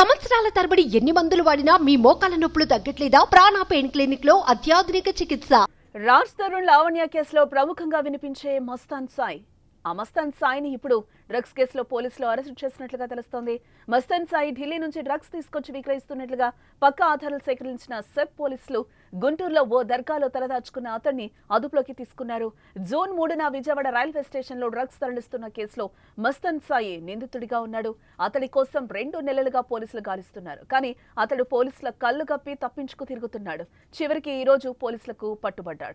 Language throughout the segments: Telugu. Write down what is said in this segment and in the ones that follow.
సంవత్సరాల తరబడి ఎన్ని మందులు వాడినా మీ మోకాల నొప్పులు తగ్గట్లేదా ప్రాణ పెయిన్ క్లినిక్ లో అత్యాధునిక చికిత్స రాజ్ తరుణ్ లావణ్య కేసులో ప్రముఖంగా వినిపించే మస్తాన్ సాయి ఆ మస్తాన్ సాయిని ఇప్పుడు డ్రగ్స్ కేసులో పోలీసులు అరెస్ట్ చేసినట్లుగా తెలుస్తోంది మస్తాన్ సాయి ఢిల్లీ నుంచి డ్రగ్స్ తీసుకొచ్చి విక్రయిస్తున్నట్లుగా పక్క ఆధారాలు సేకరించిన సెప్ పోలీసులు గుంటూరులో ఓ దర్గాలో తలదాచుకున్న అతన్ని అదుపులోకి తీసుకున్నారు జూన్ మూడున విజయవాడ రైల్వే స్టేషన్లో డ్రగ్స్ తరలిస్తున్న కేసులో మస్తాన్ సాయి నిందితుడిగా ఉన్నాడు అతడి కోసం రెండు నెలలుగా పోలీసులు గాలిస్తున్నారు కానీ అతడు పోలీసుల కళ్ళు కప్పి తప్పించుకు తిరుగుతున్నాడు చివరికి ఈ రోజు పోలీసులకు పట్టుబడ్డాడు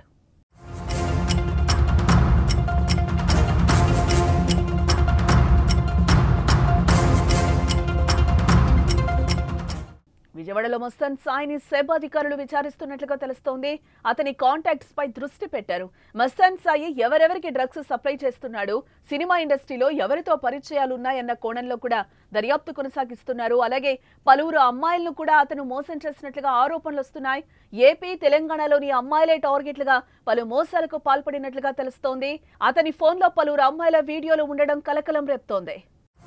విజయవాడలో మస్తాన్ సాయిని సెబ్ అధికారులు విచారిస్తున్నట్లుగా తెలుస్తోంది అతని కాంటాక్ట్స్ పై దృష్టి పెట్టారు మస్తాన్ సాయి ఎవరెవరికి డ్రగ్స్ సప్లై చేస్తున్నాడు సినిమా ఇండస్ట్రీలో ఎవరితో పరిచయాలున్నాయన్న కోణంలో కూడా దర్యాప్తు కొనసాగిస్తున్నారు అలాగే పలువురు అమ్మాయిలను కూడా అతను మోసం చేసినట్లుగా ఆరోపణలు వస్తున్నాయి ఏపీ తెలంగాణలోని అమ్మాయిలే టార్గెట్లుగా పలు మోసాలకు పాల్పడినట్లుగా తెలుస్తోంది అతని ఫోన్లో పలువురు అమ్మాయిల వీడియోలు ఉండడం కలకలం రేపుతోంది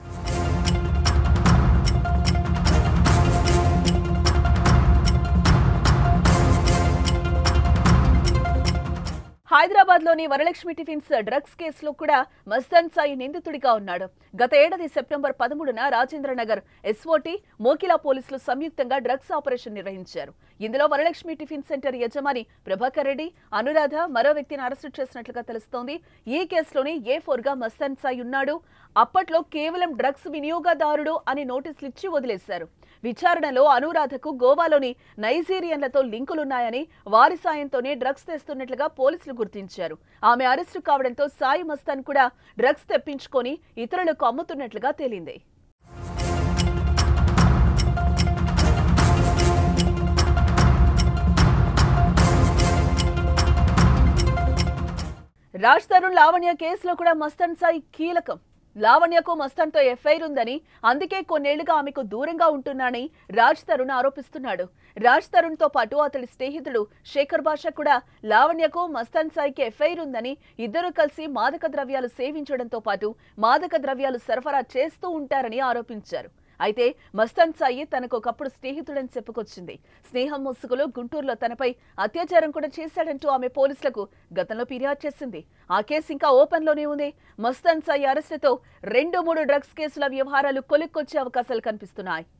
హైదరాబాద్ లోని వరలక్ష్మి టిఫిన్స్ డ్రగ్స్ కేసులో కూడా మస్తాన్ సాయి నిందితుడిగా ఉన్నాడు గత ఏడాది సెప్టెంబర్ పదమూడున రాజేంద్ర నగర్ ఎస్ఓటి మోకిలా పోలీసులు సంయుక్తంగా డ్రగ్స్ ఆపరేషన్ నిర్వహించారు ఇందులో వరలక్ష్మి టిఫిన్ సెంటర్ యజమాని ప్రభాకర్ రెడ్డి అనురాధ మరో వ్యక్తిని అరెస్టు చేసినట్లుగా తెలుస్తోంది ఈ కేసులోని ఏ ఫోర్ గా మస్తాన్ సాయి ఉన్నాడు అప్పట్లో కేవలం డ్రగ్స్ వినియోగదారుడు అని నోటీసులు ఇచ్చి వదిలేశారు విచారణలో అనురాధకు గోవాలోని నైజీరియన్లతో లింకులున్నాయని వారి సాయంతోనే డ్రగ్స్ తెస్తున్నట్లుగా పోలీసులు గుర్తించారు ఆమె అరెస్టు కావడంతో సాయి మస్తాన్ కూడా డ్రగ్స్ తెప్పించుకొని ఇతరులకు అమ్ముతున్నట్లుగా తేలింది రాజ్ తరుణ్ లావణ్య కేసులో కూడా మస్తాన్ సాయి కీలకం లావణ్యకు మస్తాన్తో ఎఫ్ఐఆర్ ఉందని అందుకే కొన్నేళ్లుగా ఆమెకు దూరంగా ఉంటున్నానని రాజ్ తరుణ్ ఆరోపిస్తున్నాడు రాజ్ తరుణ్ తో పాటు అతడి స్నేహితుడు శేఖర్ భాష కూడా లావణ్యకు మస్తాన్ సాయికి ఎఫ్ఐఆర్ ఉందని ఇద్దరు కలిసి మాదక ద్రవ్యాలు సేవించడంతో పాటు మాదక ద్రవ్యాలు సరఫరా చేస్తూ ఉంటారని ఆరోపించారు అయితే మస్తాన్ సాయి తనకు ఒకప్పుడు స్నేహితుడని చెప్పుకొచ్చింది స్నేహం ముసుగులో గుంటూరులో తనపై అత్యాచారం కూడా చేశాడంటూ ఆమె పోలీసులకు గతంలో ఫిర్యాదు చేసింది ఆ కేసు ఇంకా ఓపెన్ లోనే ఉంది మస్తాన్ సాయి అరెస్టుతో రెండు మూడు డ్రగ్స్ కేసుల వ్యవహారాలు కొలిక్కొచ్చే అవకాశాలు కనిపిస్తున్నాయి